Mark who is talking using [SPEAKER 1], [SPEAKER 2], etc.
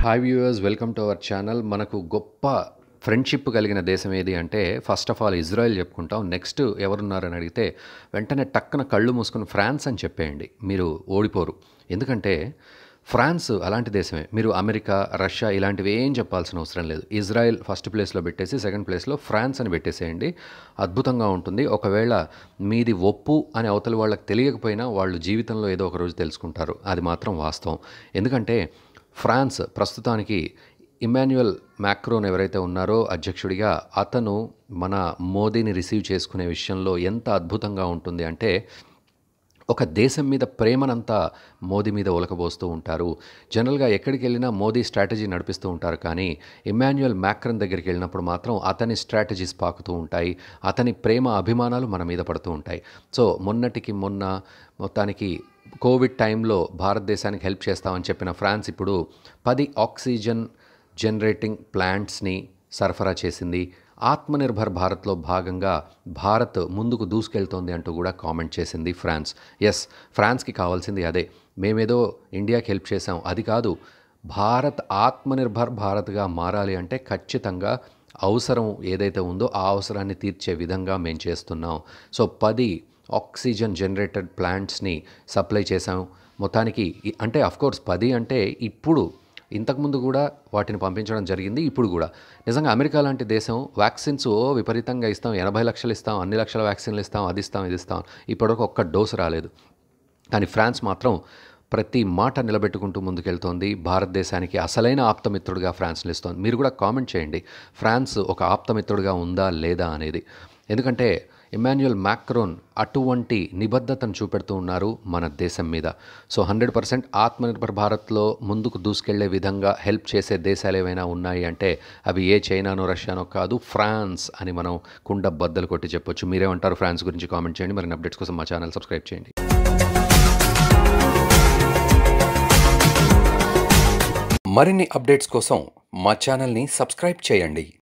[SPEAKER 1] hi viewers welcome to our channel మనకు గొప్ప friendship కలిగిన దేశం ఏది అంటే ఫస్ట్ ఆఫ్ ఆల్ ఇజ్రాయెల్ చెప్పుకుంటాం నెక్స్ట్ ఎవరున్నారని అడిగితే వెంటనే టక్కున కళ్ళు మూసుకుని ఫ్రాన్స్ అని చెప్పేయండి మీరు ఓడిపోరు ఎందుకంటే ఫ్రాన్స్ అలాంటి దేశమే మీరు అమెరికా రష్యా ఇలాంటివి ఏం చెప్పాల్సిన అవసరం లేదు ఇజ్రాయెల్ ఫస్ట్ ప్లేస్లో పెట్టేసి సెకండ్ ప్లేస్లో ఫ్రాన్స్ అని పెట్టేసేయండి అద్భుతంగా ఉంటుంది ఒకవేళ మీది ఒప్పు అని అవతల వాళ్ళకి తెలియకపోయినా వాళ్ళు జీవితంలో ఏదో ఒక రోజు తెలుసుకుంటారు అది మాత్రం వాస్తవం ఎందుకంటే ఫ్రాన్స్ ప్రస్తుతానికి ఇమాన్యుయల్ మ్యాక్రోన్ ఎవరైతే ఉన్నారో అధ్యక్షుడిగా అతను మన మోదీని రిసీవ్ చేసుకునే విషయంలో ఎంత అద్భుతంగా ఉంటుంది అంటే ఒక దేశం మీద ప్రేమనంతా మోదీ మీద ఒలకబోస్తూ ఉంటారు జనరల్గా ఎక్కడికి వెళ్ళినా మోదీ స్ట్రాటజీ నడిపిస్తూ ఉంటారు కానీ ఇమాన్యుయల్ మ్యాక్రన్ దగ్గరికి వెళ్ళినప్పుడు మాత్రం అతని స్ట్రాటజీస్ పాకుతూ ఉంటాయి అతని ప్రేమ అభిమానాలు మన మీద పడుతూ ఉంటాయి సో మొన్నటికి మొన్న మొత్తానికి కోవిడ్ టైంలో భారతదేశానికి హెల్ప్ చేస్తామని చెప్పిన ఫ్రాన్స్ ఇప్పుడు పది ఆక్సిజన్ జనరేటింగ్ ప్లాంట్స్ని సరఫరా చేసింది ఆత్మనిర్భర్ భారత్లో భాగంగా భారత్ ముందుకు దూసుకెళ్తోంది అంటూ కూడా కామెంట్ చేసింది ఫ్రాన్స్ ఎస్ ఫ్రాన్స్కి కావాల్సింది అదే మేమేదో ఇండియాకి హెల్ప్ చేసాం అది కాదు భారత్ ఆత్మనిర్భర్ భారత్గా మారాలి అంటే ఖచ్చితంగా అవసరం ఏదైతే ఉందో ఆ అవసరాన్ని తీర్చే విధంగా మేము చేస్తున్నాం సో పది ఆక్సిజన్ జనరేటెడ్ ప్లాంట్స్ని సప్లై చేసాం మొత్తానికి ఈ- అంటే అఫ్కోర్స్ పది అంటే ఇప్పుడు ఇంతకుముందు కూడా వాటిని పంపించడం జరిగింది ఇప్పుడు కూడా నిజంగా అమెరికా లాంటి దేశం వ్యాక్సిన్స్ ఓ విపరీతంగా ఇస్తాం ఎనభై లక్షలు ఇస్తాం అన్ని లక్షల వ్యాక్సిన్లు ఇస్తాం అది ఇస్తాం ఇది ఇస్తాం ఇప్పటివరకు ఒక్క డోసు రాలేదు కానీ ఫ్రాన్స్ మాత్రం ప్రతి మాట నిలబెట్టుకుంటూ ముందుకెళ్తోంది భారతదేశానికి అసలైన ఆప్తమిత్రుడిగా ఫ్రాన్స్ నిలుస్తోంది మీరు కూడా కామెంట్ చేయండి ఫ్రాన్స్ ఒక ఆప్తమిత్రుడిగా ఉందా లేదా అనేది ఎందుకంటే ఇమాన్యుయల్ మ్యాక్రోన్ అటువంటి నిబద్ధతను చూపెడుతూ ఉన్నారు మన దేశం మీద సో హండ్రెడ్ పర్సెంట్ ఆత్మనిర్భర్ భారత్లో ముందుకు దూసుకెళ్లే విధంగా హెల్ప్ చేసే దేశాలు ఏవైనా ఉన్నాయి అంటే అవి ఏ చైనానో రష్యానో కాదు ఫ్రాన్స్ అని మనం కుండ బద్దలు కొట్టి చెప్పొచ్చు మీరేమంటారు ఫ్రాన్స్ గురించి కామెంట్ చేయండి మరిన్ని అప్డేట్స్ కోసం మా ఛానల్ సబ్స్క్రైబ్ చేయండి
[SPEAKER 2] మరిన్ని అప్డేట్స్ కోసం మా ఛానల్ని సబ్స్క్రైబ్ చేయండి